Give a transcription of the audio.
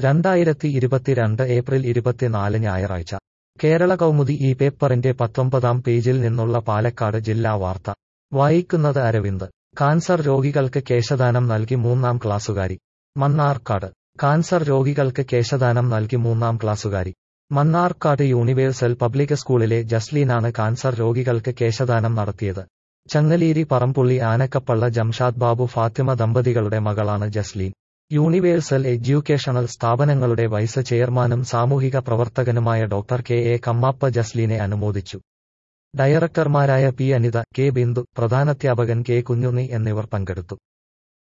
രണ്ടായിരത്തി ഇരുപത്തിരണ്ട് ഏപ്രിൽ ഇരുപത്തിനാല് ഞായറാഴ്ച കേരള കൗമുദി ഈ പേപ്പറിന്റെ പത്തൊമ്പതാം പേജിൽ നിന്നുള്ള പാലക്കാട് ജില്ലാ വാർത്ത വായിക്കുന്നത് അരവിന്ദ് കാൻസർ രോഗികൾക്ക് കേശദാനം നൽകി മൂന്നാം ക്ലാസുകാരി മണ്ണാർക്കാട് കാൻസർ രോഗികൾക്ക് കേശദാനം നൽകി മൂന്നാം ക്ലാസുകാരി മണ്ണാർക്കാട് യൂണിവേഴ്സൽ പബ്ലിക് സ്കൂളിലെ ജസ്ലീനാണ് കാൻസർ രോഗികൾക്ക് കേശദാനം നടത്തിയത് ചങ്ങലേരി പറമ്പുള്ളി ആനക്കപ്പള്ള ജംഷാദ് ബാബു ഫാത്തിമ ദമ്പതികളുടെ മകളാണ് ജസ്ലീൻ യൂണിവേഴ്സൽ എഡ്യൂക്കേഷണൽ സ്ഥാപനങ്ങളുടെ വൈസ് ചെയർമാനും സാമൂഹിക പ്രവർത്തകനുമായ ഡോക്ടർ കെ എ കമ്മാപ്പ ജസ്ലീനെ അനുമോദിച്ചു ഡയറക്ടർമാരായ പി അനിത കെ ബിന്ദു പ്രധാനാധ്യാപകൻ കെ കുഞ്ഞുണ്ണി എന്നിവർ പങ്കെടുത്തു